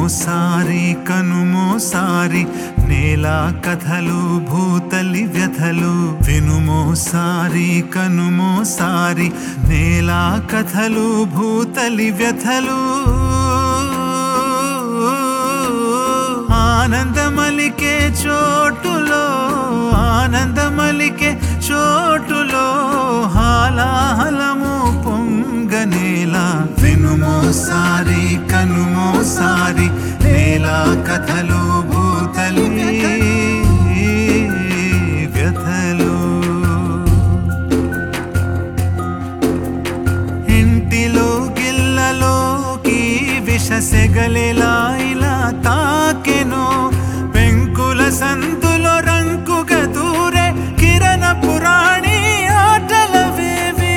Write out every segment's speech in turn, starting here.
వినుమోసారి కనుమోసారి నేల కథలు భూతలి వ్యథలు వినుమోసారి కనుమోసారి నేల కథలు భూతలి వ్యథలు ఆనందమలికే చోటులో ఆనందమలికే చోటులో హాలాహలము పొంగనేలా వినుమోసారి కనుమోసారి నేల కథలు భూతలి వ్యథలు ఇంటిలో గిల్లలో విష సెగలేలా ఇలా తాకెను పెంకుల సందులో రంకుగా దూరే కిరణ పురాణి ఆటలవేవి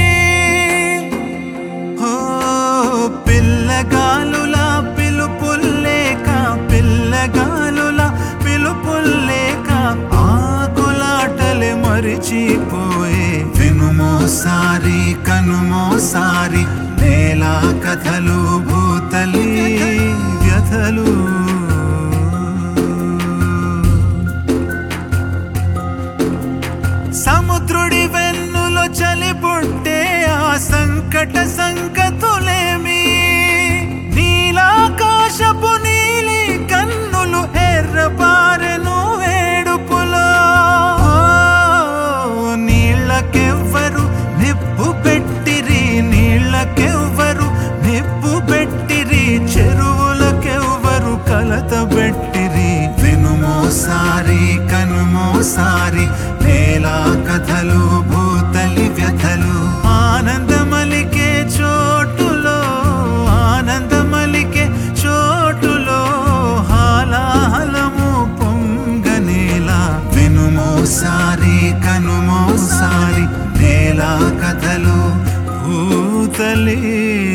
ఓ పిల్లగాలుల పిలుపుల్లేక పిల్లగాలుల పిలుపుల్లేక ఆకులాటలే మరిచిపోయే వినుమోసారి కనుమోసారి నేల కథలు భూతలి వ్యథలు సముద్రుడి వెన్నులో చలి పుట్టే ఆ సంకట సంకతులేమి నీలాకాశపు నీలి కన్నులు ఎర్రపారెను వేడుపులో ఓ, నీళ్ళకెవ్వరు నిప్పు పెట్టిరి నీళ్ళకెవ్వరు నిప్పు పెట్టిరి చెరువులకెవ్వరు కలత పెట్టిరి వినుమోసారి కనుమోసారి నేల కథలు భూతలి వ్యథలు ఆనందమలికే చోటులో ఆనందమలికే చోటులో హాలాహలము పొంగనేలా వినుమోసారి కనుమోసారి నేల కథలు భూతలి